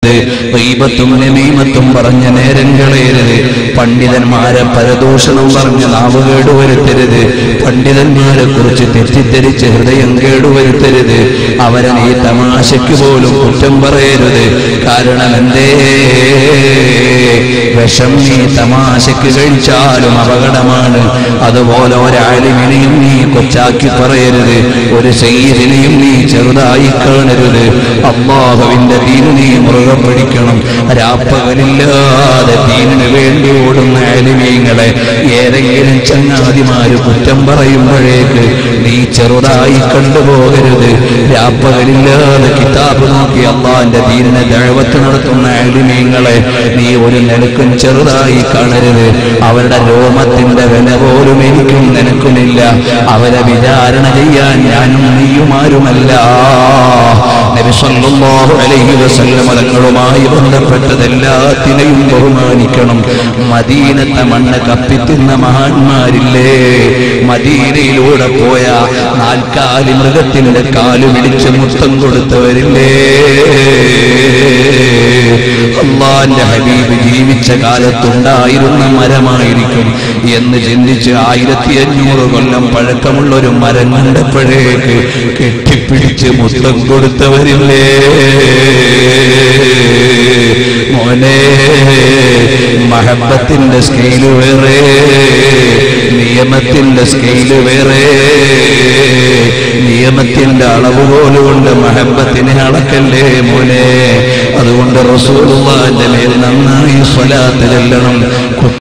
ഗീബത്തും നമീമത്തും പറഞ്ഞ നേരം കളയരുത് പണ്ഡിതന്മാരെ പരദൂഷണം പറഞ്ഞ് നാവ് കേടുവരുത്തരുത് പണ്ഡിതന്മാരെ കുറിച്ച് തെറ്റിദ്ധരിച്ച് ഹൃദയം കേടുവരുത്തരുത് അവരെ നീ തമാശയ്ക്ക് പോലും കുറ്റം പറയരുത് കാരണം എന്തേ വിഷം നീ തമാശയ്ക്ക് കഴിച്ചാലും അപകടമാണ് അതുപോലെ ഒരാളിനെയും നീ കൊച്ചാക്കി പറയരുത് ഒരു സയ്യിദിനെയും നീ ചെറുതായി കാണരുത് അള്ളാഹുവിന്റെ ദീന് നീ മുറുകെ പിടിക്കണം രാപ്പകലില്ലാതെ ദീനിന് വേണ്ടി ഓടുന്ന ആലിമീങ്ങളെ ഏതെങ്കിലും ചങ്ങാതിമാര് കുറ്റം പറയുമ്പോഴേക്ക് നീ ചെറുതായി കണ്ടുപോകരുത് രാപ്പകലില്ലാതെ കിതാബ് നോക്കി അള്ളാന്റെ ദീനിനെ ദഴവത്ത് നടത്തുന്ന ആലിമീങ്ങളെ നീ ഒരു നിലക്കും ചെറുതായി കാണരുത് അവരുടെ രോമത്തിന്റെ വില പോലും എനിക്കും നിനക്കുമില്ല അവരെ വിചാരണ ചെയ്യാൻ ഞാനും നീയുമാരുമല്ല നബി സല്ലല്ലാഹു അലൈഹി വസല്ലം തങ്ങളുമായി ബന്ധപ്പെട്ടതെല്ലാത്തിനെയും ബഹുമാനിക്കണം മദീനത്തെ മണ്ണ് കപ്പിത്തുന്ന മഹാന്മാരില്ലേ മദീനയിലൂടെ പോയ നാൽക്കാലി മൃഗത്തിന്റെ കാല് പിടിച്ച് മുത്തം കൊടുത്തവരില്ലേ അള്ളാന്റെ ഹബീബ് ജീവിച്ച കാലത്തുണ്ടായിരുന്ന മരമായിരിക്കും എന്ന് ചിന്തിച്ച് ആയിരത്തി അഞ്ഞൂറ് കൊല്ലം പഴക്കമുള്ള ഒരു മരം കണ്ടപ്പോഴേക്ക് കെട്ടിപ്പിടിച്ച് മുത്തം കൊടുത്തവരില്ലേ മോനെ മഹബത്തിന്റെ സ്കെയില് വേറെ നിയമത്തിന്റെ സ്കെയില് വേറെ നിയമത്തിന്റെ അളവ് പോലുകൊണ്ട് മഹബത്തിനെ അളക്കല്ലേ മോനെ അതുകൊണ്ട് റസൂലുള്ളാന്റെ മേൽ നന്നായി സ്വലാത്ത് ചെല്ലണം